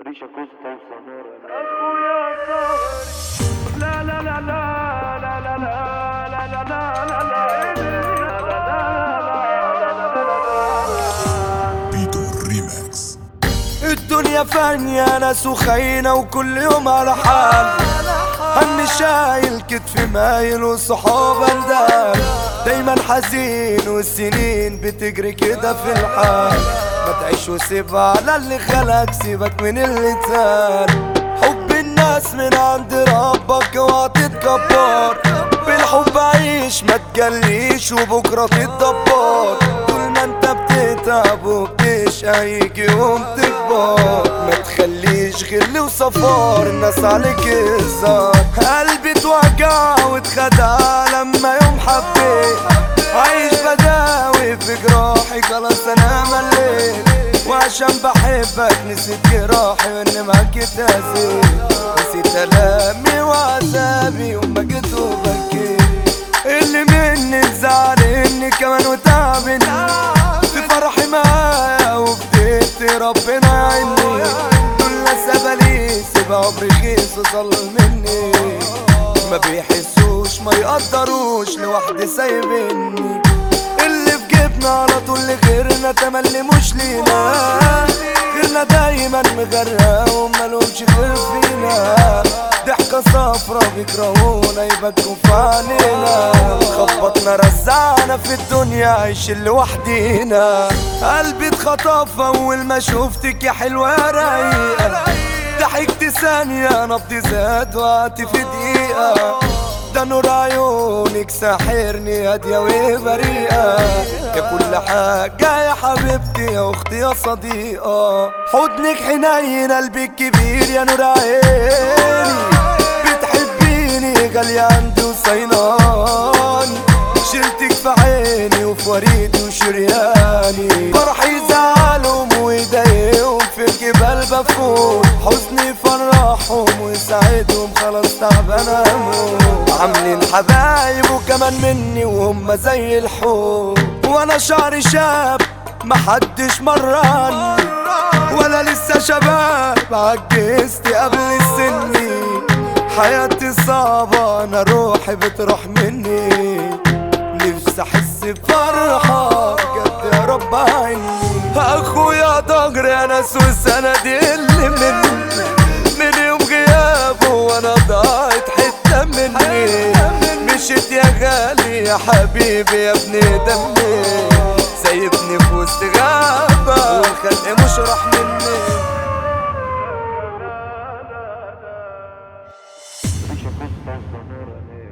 ريشة كوستا وسمارة اخويا صهري لا لا لا لا لا لا لا لا لا لا لا بيتو ريماكس الدنيا فانية ناس وخاينة وكل يوم على حال همي شايل كتفي مايل وصحاب اندال دايما حزين والسنين بتجري كده في الحال ما تعيش وسيب على اللي خلق سيبك من اللي تال حب الناس من عند ربك اوعى تتكبر بالحب عيش ما تجليش وبكرة تتدبر طول ما انت بتتعب وبتشقى هيجي يوم تكبر ما تخليش غل وصفار الناس عليك هزار قلبي اتوجع واتخدع لما يوم حبيت عايش بداوي في جراحي خلاص انا مليت وعشان بحبك نسيت جراحي واني معاك اتأذيت نسيت الامي وعذابي وما جيت وبكيت اللي مني تزعل اني كمان وتعبني في فرحي معايا وبديت ربنا يعيني دول ناس سيب عمري خيس وظل مني ما بيحسوش ما يقدروش لوحدي سايبني اللي في جيبنا على طول لغيرنا تملي مش لينا غيرنا دايما مغرقة ومالهمش غير فينا ضحكة صفرا بيكرهونا يبكوا في عينينا خبطنا رزعنا في الدنيا عايشين لوحدينا قلبي اتخطف اول ما شفتك يا حلوة يا رايقة ضحكت ثانية نبضي زاد وقعت في دقيقة ده نور عيونك ساحرني هادية وبريئة يا كل حاجة يا حبيبتي يا أختي يا صديقة حضنك حنين قلبك كبير يا نور عيني بتحبيني غالية عندي وصيناني شلتك في عيني وفي وريدي وشرياني فرحي زعلهم ويضايقهم في الجبال بفوت حزني يفرحهم ويساعدهم خلاص تعبان اموت عاملين حبايب وكمان مني وهم زي الحوت وانا شعري شاب محدش مراني ولا لسه شباب عجزت قبل السني حياتي صعبة أنا روحي بتروح مني نفسي أحس بفرحة بجد يا رب عيني أخويا ضهري يا ناس والسند اللي مني من يوم غيابه وأنا ضاعت حتة مني مشيت يا غالي يا حبيبي يا ابن دمي سايبني في وسط غابة والخلق مش راح مني ريشة كوستا وسمارة